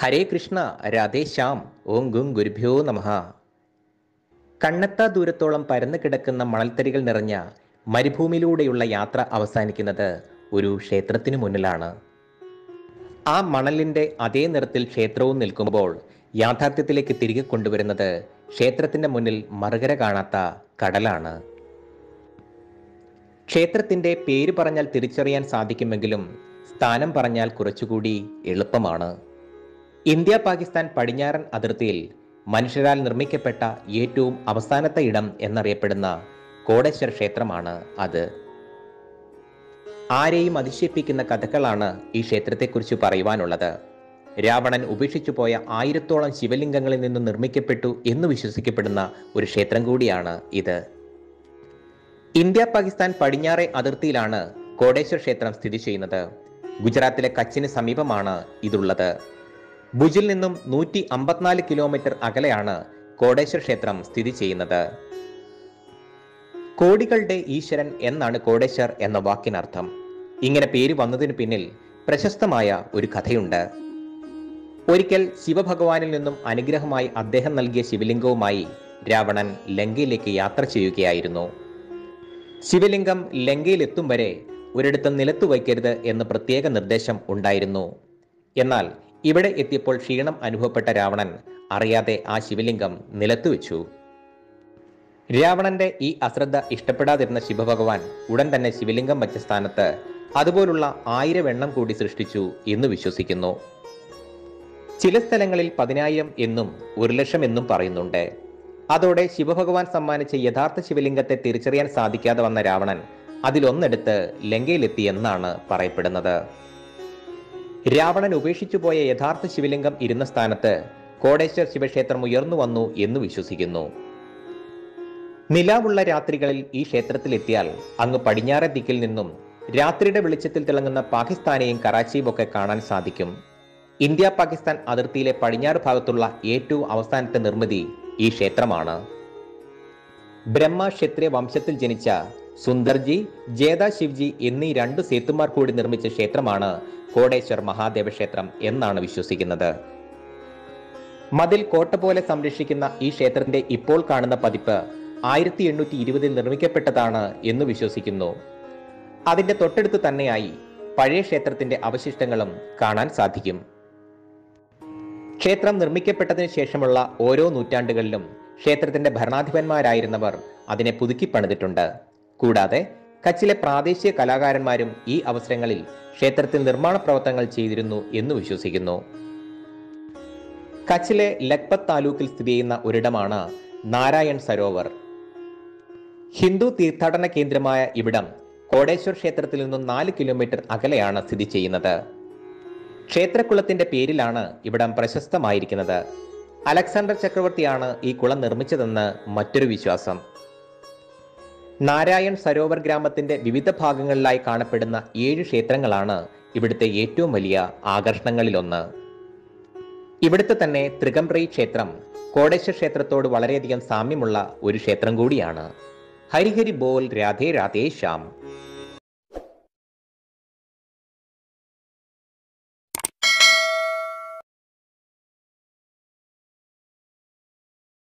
ഹരേ കൃഷ്ണ രാധേ ശ്യാം ഓം ഗും ഗുരുഭ്യോ നമഃ കണ്ണെത്താ ദൂരത്തോളം പരന്നു കിടക്കുന്ന മണൽത്തരികൾ നിറഞ്ഞ മരുഭൂമിയിലൂടെയുള്ള യാത്ര അവസാനിക്കുന്നത് ഒരു ക്ഷേത്രത്തിനു മുന്നിലാണ് ആ മണലിൻ്റെ അതേ നിറത്തിൽ ക്ഷേത്രവും നിൽക്കുമ്പോൾ യാഥാർത്ഥ്യത്തിലേക്ക് തിരികെ കൊണ്ടുവരുന്നത് ക്ഷേത്രത്തിൻ്റെ മുന്നിൽ മറുകര കാണാത്ത കടലാണ് ക്ഷേത്രത്തിൻ്റെ പേര് പറഞ്ഞാൽ തിരിച്ചറിയാൻ സാധിക്കുമെങ്കിലും സ്ഥാനം പറഞ്ഞാൽ കുറച്ചുകൂടി എളുപ്പമാണ് ഇന്ത്യ പാകിസ്ഥാൻ പടിഞ്ഞാറൻ അതിർത്തിയിൽ മനുഷ്യരാൽ നിർമ്മിക്കപ്പെട്ട ഏറ്റവും അവസാനത്തെ ഇടം എന്നറിയപ്പെടുന്ന കോടേശ്വർ ക്ഷേത്രമാണ് അത് ആരെയും അതിശയിപ്പിക്കുന്ന കഥകളാണ് ഈ ക്ഷേത്രത്തെക്കുറിച്ച് പറയുവാനുള്ളത് രാവണൻ ഉപേക്ഷിച്ചു പോയ ആയിരത്തോളം ശിവലിംഗങ്ങളിൽ നിന്ന് നിർമ്മിക്കപ്പെട്ടു എന്ന് വിശ്വസിക്കപ്പെടുന്ന ഒരു ക്ഷേത്രം കൂടിയാണ് ഇത് ഇന്ത്യ പാകിസ്ഥാൻ പടിഞ്ഞാറേ അതിർത്തിയിലാണ് കോടേശ്വർ ക്ഷേത്രം സ്ഥിതി ചെയ്യുന്നത് ഗുജറാത്തിലെ കച്ചിന് സമീപമാണ് ഇതുള്ളത് ഭുജിൽ നിന്നും നൂറ്റി അമ്പത്തിനാല് കിലോമീറ്റർ അകലെയാണ് കോടേശ്വർ ക്ഷേത്രം സ്ഥിതി ചെയ്യുന്നത് കോടികളുടെ ഈശ്വരൻ എന്നാണ് കോടേശ്വർ എന്ന വാക്കിനർത്ഥം ഇങ്ങനെ പേര് വന്നതിന് പിന്നിൽ പ്രശസ്തമായ ഒരു കഥയുണ്ട് ഒരിക്കൽ ശിവഭഗവാനിൽ നിന്നും അനുഗ്രഹമായി അദ്ദേഹം നൽകിയ ശിവലിംഗവുമായി രാവണൻ ലങ്കയിലേക്ക് യാത്ര ചെയ്യുകയായിരുന്നു ശിവലിംഗം ലങ്കയിലെത്തും വരെ ഒരിടത്തും നിലത്തു വയ്ക്കരുത് എന്ന് പ്രത്യേക നിർദ്ദേശം ഉണ്ടായിരുന്നു എന്നാൽ ഇവിടെ എത്തിയപ്പോൾ ക്ഷീണം അനുഭവപ്പെട്ട രാവണൻ അറിയാതെ ആ ശിവലിംഗം നിലത്തു വെച്ചു രാവണന്റെ ഈ അശ്രദ്ധ ഇഷ്ടപ്പെടാതിരുന്ന ശിവഭഗവാൻ ഉടൻ തന്നെ ശിവലിംഗം വച്ച സ്ഥാനത്ത് അതുപോലുള്ള ആയിരം എണ്ണം കൂടി സൃഷ്ടിച്ചു എന്ന് വിശ്വസിക്കുന്നു ചില സ്ഥലങ്ങളിൽ പതിനായിരം എന്നും ഒരു ലക്ഷം എന്നും പറയുന്നുണ്ട് അതോടെ ശിവഭഗവാൻ സമ്മാനിച്ച യഥാർത്ഥ ശിവലിംഗത്തെ തിരിച്ചറിയാൻ സാധിക്കാതെ വന്ന രാവണൻ അതിലൊന്നെടുത്ത് ലങ്കയിലെത്തി എന്നാണ് പറയപ്പെടുന്നത് രാവണൻ ഉപേക്ഷിച്ചു പോയ യഥാർത്ഥ ശിവലിംഗം ഇരുന്ന സ്ഥാനത്ത് കോടേശ്വർ ശിവക്ഷേത്രം ഉയർന്നു വന്നു എന്ന് വിശ്വസിക്കുന്നു നിലാവുള്ള രാത്രികളിൽ ഈ ക്ഷേത്രത്തിലെത്തിയാൽ അങ്ങ് പടിഞ്ഞാറെ ദിക്കിൽ നിന്നും രാത്രിയുടെ വെളിച്ചത്തിൽ തിളങ്ങുന്ന പാകിസ്ഥാനെയും കറാച്ചിയും ഒക്കെ കാണാൻ സാധിക്കും ഇന്ത്യ പാകിസ്ഥാൻ അതിർത്തിയിലെ പടിഞ്ഞാറ് ഭാഗത്തുള്ള ഏറ്റവും അവസാനത്തെ നിർമ്മിതി ഈ ക്ഷേത്രമാണ് ബ്രഹ്മ ക്ഷത്രിയ വംശത്തിൽ ജനിച്ച സുന്ദർജി ജേദ ശിവജി എന്നീ രണ്ട് സേത്തുമാർ കൂടി നിർമ്മിച്ച ക്ഷേത്രമാണ് കോടേശ്വർ മഹാദേവ ക്ഷേത്രം എന്നാണ് വിശ്വസിക്കുന്നത് മതിൽ കോട്ട പോലെ സംരക്ഷിക്കുന്ന ഈ ക്ഷേത്രത്തിന്റെ ഇപ്പോൾ കാണുന്ന പതിപ്പ് ആയിരത്തി എണ്ണൂറ്റി ഇരുപതിൽ നിർമ്മിക്കപ്പെട്ടതാണ് എന്ന് വിശ്വസിക്കുന്നു അതിന്റെ തൊട്ടടുത്ത് തന്നെയായി പഴയ ക്ഷേത്രത്തിന്റെ അവശിഷ്ടങ്ങളും കാണാൻ സാധിക്കും ക്ഷേത്രം നിർമ്മിക്കപ്പെട്ടതിന് ശേഷമുള്ള ഓരോ നൂറ്റാണ്ടുകളിലും ക്ഷേത്രത്തിന്റെ ഭരണാധിപന്മാരായിരുന്നവർ അതിനെ പുതുക്കി പണിതിട്ടുണ്ട് കൂടാതെ കച്ചിലെ പ്രാദേശിക കലാകാരന്മാരും ഈ അവസരങ്ങളിൽ ക്ഷേത്രത്തിൽ നിർമ്മാണ പ്രവർത്തനങ്ങൾ ചെയ്തിരുന്നു എന്ന് വിശ്വസിക്കുന്നു കച്ചിലെ ലഖ്പത് താലൂക്കിൽ സ്ഥിതി ചെയ്യുന്ന ഒരിടമാണ് നാരായൺ സരോവർ ഹിന്ദു തീർത്ഥാടന കേന്ദ്രമായ ഇവിടം കോടേശ്വർ ക്ഷേത്രത്തിൽ നിന്നും നാല് കിലോമീറ്റർ അകലെയാണ് സ്ഥിതി ചെയ്യുന്നത് ക്ഷേത്രക്കുളത്തിന്റെ പേരിലാണ് ഇവിടം പ്രശസ്തമായിരിക്കുന്നത് അലക്സാണ്ടർ ചക്രവർത്തിയാണ് ഈ കുളം നിർമ്മിച്ചതെന്ന് മറ്റൊരു വിശ്വാസം നാരായൺ സരോവർ ഗ്രാമത്തിന്റെ വിവിധ ഭാഗങ്ങളിലായി കാണപ്പെടുന്ന ഏഴ് ക്ഷേത്രങ്ങളാണ് ഇവിടുത്തെ ഏറ്റവും വലിയ ആകർഷണങ്ങളിലൊന്ന് ഇവിടുത്തെ തന്നെ ത്രികംബ്രയി ക്ഷേത്രം കോടേശ്വർ ക്ഷേത്രത്തോട് വളരെയധികം സാമ്യമുള്ള ഒരു ക്ഷേത്രം കൂടിയാണ് ഹരിഹരി ബോൽ രാധേ രാധേ ശ്യാം